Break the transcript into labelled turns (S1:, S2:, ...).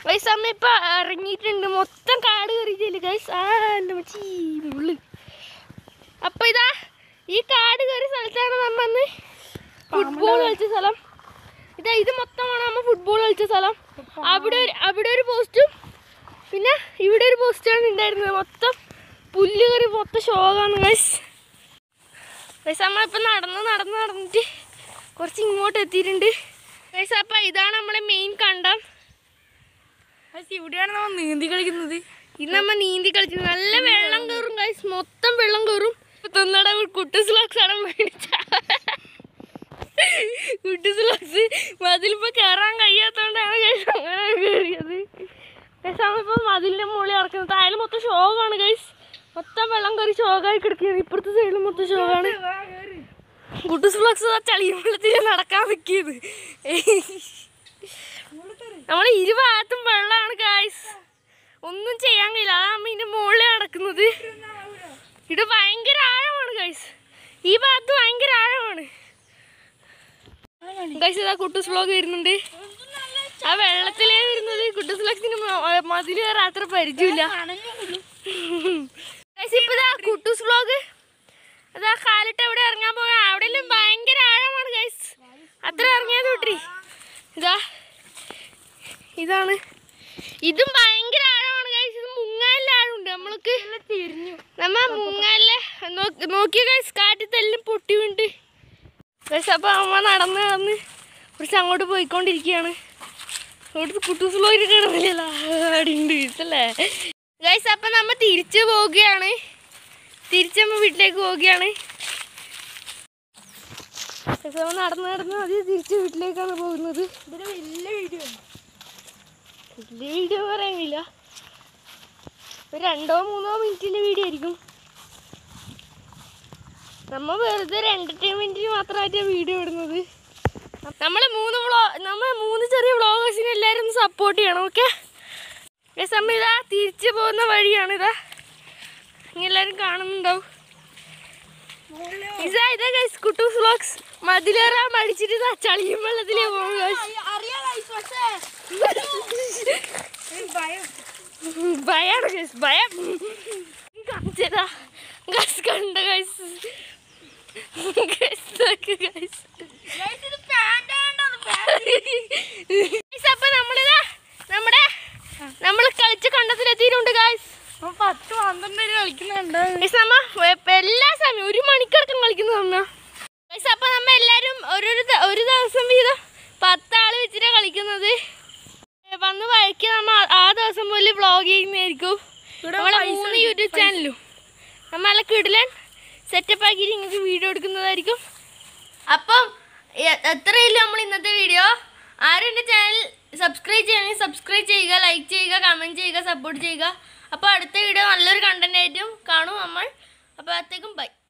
S1: guys അമ്മ ഇപ്പൊ ഇറങ്ങിയിട്ടുണ്ട് മൊത്തം കാട് കയറിയിട്ടില്ല ഗൈസ് ആ എൻ്റെ മച്ചി മുള്ളു അപ്പൊ ഇതാ ഈ കാട് കയറിയ സ്ഥലത്താണ് നമ്മ അന്ന് ഫുട്ബോൾ കളിച്ച സ്ഥലം ഇതാ ഇത് മൊത്തമാണ് നമ്മ ഫുട്ബോൾ കളിച്ച സ്ഥലം അവിടെ ഒരു അവിടെ ഒരു പോസ്റ്റും പിന്നെ ഇവിടെ ഒരു പോസ്റ്റാണ് ഉണ്ടായിരുന്നത് മൊത്തം പുല്ല് കയറി മൊത്തം ഷോകാണ് ഗൈസ് ഗൈസ് നമ്മളിപ്പോൾ നടന്ന് നടന്ന് നടന്നിട്ട് കുറച്ച് ഇങ്ങോട്ട് എത്തിയിട്ടുണ്ട് ഗൈസ് അപ്പം ഇതാണ് നമ്മുടെ മെയിൻ കണ്ടം
S2: ഇവിടെയാണ് നമ്മൾ നീന്തി കളിക്കുന്നത്
S1: ഇത് നമ്മ നീന്തി കളിച്ചു നല്ല വെള്ളം കയറും ഗൈസ് മൊത്തം വെള്ളം കയറും തൊന്നട കുട്ടൂസ് ലോക്സ് ആണ് മേടിച്ച കുട്ടൂസ് ലോക്സ് മതിലിപ്പോ കയറാൻ കഴിയാത്തോണ്ടാണ് ഗൈസ് അങ്ങനെ കയറിയത് ഗൈസ് നമ്മളിപ്പോ മതിലിന്റെ മുകളിൽ ഇറക്കുന്നത് താഴെ മൊത്തം ഷോകാണ് ഗൈസ് മൊത്തം വെള്ളം കയറി ഷോകായി കിടക്കുകയാണ് ഇപ്പുറത്തെ സൈഡിൽ മൊത്തം ഷോകാണ് കുട്ടൂസ് ഫ്ലക്സ് ചളിയും വെള്ളത്തിൽ നടക്കാൻ നിൽക്കിയത് നമ്മളെ ഇരുഭാഗത്തും വെള്ളമാണ് ഗൈസ് ഒന്നും ചെയ്യാൻ കഴിയില്ല അതാ അമ്മ ഇതിന്റെ മുകളിൽ നടക്കുന്നത് ഇത് ഭയങ്കര ആഴമാണ് ഗൈസ് ഈ ഭാഗത്ത് ഭയങ്കര ആഴമാണ് ഗൈസ് ഇതാ കുട്ടൂസ് വ്ലോഗ് വരുന്നുണ്ട് ആ വെള്ളത്തിലേ വരുന്നത് കുട്ടൂസ് വ്ലോഗ്സിന് മതിൽ കയറാൻ അത്ര പരിചയമില്ല ഗൈസ് ഇപ്പൊ ഇതാ കുട്ടൂസ് വ്ലോഗ് അതാ കാലിട്ട് എവിടെ ഇറങ്ങാൻ പോകാം അവിടെ എല്ലാം ഭയങ്കര ആഴമാണ് ഗൈസ് അത്ര ഇറങ്ങിയത് വിട്ടി ഇതാ ഇതാണ് ഇതും ഭയങ്കര ആഴമാണ് ഗൈസ് ഇത് മുങ്ങാനുള്ള ആഴമുണ്ട് നമ്മൾക്ക് തിരിഞ്ഞു നമ്മ മുങ്ങാലെ നോക്കിയ ഗൈസ് കാറ്റത്തെല്ലാം പൊട്ടി വീണ്ട് ഗൈസ് അപ്പൊ അമ്മ നടന്ന് നടന്ന് കുറച്ച് അങ്ങോട്ട് പോയിക്കൊണ്ടിരിക്കുകയാണ് അവിടുത്തെ കുട്ടൂസ് പോയിട്ട് കിടന്നില്ലല്ലോ അടിയുണ്ട് ഇതല്ലേ ഗൈസ് അപ്പൊ നമ്മ തിരിച്ചു പോവുകയാണ് തിരിച്ചമ്മ വീട്ടിലേക്ക് പോവുകയാണ് ഗൈസ്, നമ്മ നടന്ന് നടന്ന് അത് തിരിച്ച് വീട്ടിലേക്കാണ് പോകുന്നത്
S2: ഇതൊരു വലിയ വീഡിയോ
S1: വലിയ വീഡിയോ പറയാനില്ല ഒരു രണ്ടോ മൂന്നോ മിനിറ്റിന്റെ വീഡിയോ ആയിരിക്കും നമ്മ വെറുതെ ഒരു എന്റർടൈൻമെന്റിന് മാത്രമായിട്ട് വീഡിയോ ഇടുന്നത് നമ്മളെ മൂന്ന് വ്ളോ നമ്മൾ മൂന്ന് ചെറിയ വ്ളോഗേഴ്സിനെ എല്ലാവരും ഒന്ന് സപ്പോർട്ട് ചെയ്യണം ഓക്കെ നമ്മ ഇതാ തിരിച്ചു പോകുന്ന വഴിയാണ് ഇതാ ഇനി എല്ലാവരും കാണുന്നുണ്ടാവും ഇതാ ഇതാ ഗൈസ് കുട്ടൂസ് വ്ളോഗ്സ് മതിലേറാൻ മടിച്ചിട്ട് ഇതാ ചളിയും വെള്ളത്തിലേ പോകും ഗൈസ്
S2: അറിയാം പക്ഷേ ഭയം
S1: ഭയാണ് ഗൈസ് ഭയം കാണിച്ചതാ ഗൈസ് കണ്ട ഗൈസ് ഗൈസ് നോക്ക് ഗൈസ്
S2: ഇത് പാൻറ്റാണ്ടാണ്
S1: ഗൈസ് അപ്പൊ നമ്മളിതാ നമ്മുടെ നമ്മൾ കളിച്ച് കണ്ടത്തിലെത്തിയിട്ടുണ്ട് ഗൈസ്
S2: പത്ത് പന്ത്രണ്ട് പേര് കളിക്കുന്നുണ്ട്
S1: ഗൈസ് നമ്മ വെ- എല്ലാ സമയം ഒരു മണിക്കൂറക്കം കളിക്കുന്ന നമ്മ ഗൈസ് അപ്പൊ നമ്മ എല്ലാരും ഒരു ഒരു ദിവസം വീതം പത്താള് വെച്ചിട്ടാണ് കളിക്കുന്നത് ഏ, വന്ന് വഴിക്ക് നമ്മ ആ- ആ ദിവസം പോലെ വ്ളോഗ് ചെയ്യുന്നതായിരിക്കും
S2: ഇവിടെ
S1: നമ്മളെ
S2: പൈസ
S1: മൂന്ന്
S2: ഉണ്ട്,
S1: യൂട്യൂബ് ചാനലും നമ്മൾ നല്ല കിടിലൻ സെറ്റപ്പ് ആക്കിയിട്ട് നിങ്ങൾക്ക് വീഡിയോ എടുക്കുന്നതായിരിക്കും അപ്പം എ- എത്രയില്ല നമ്മൾ ഇന്നത്തെ വീഡിയോ ആരും എൻ്റെ ചാനൽ സബ്സ്ക്രൈബ് ചെയ്യണമെങ്കിൽ സബ്സ്ക്രൈബ് ചെയ്യുക ലൈക്ക് ചെയ്യുക കമൻറ്റ് ചെയ്യുക സപ്പോർട്ട് ചെയ്യുക അപ്പോൾ അടുത്ത വീഡിയോ നല്ലൊരു കണ്ടന്റ് ആയിട്ടും കാണും നമ്മൾ അപ്പോൾ അത്തേക്കും ബൈ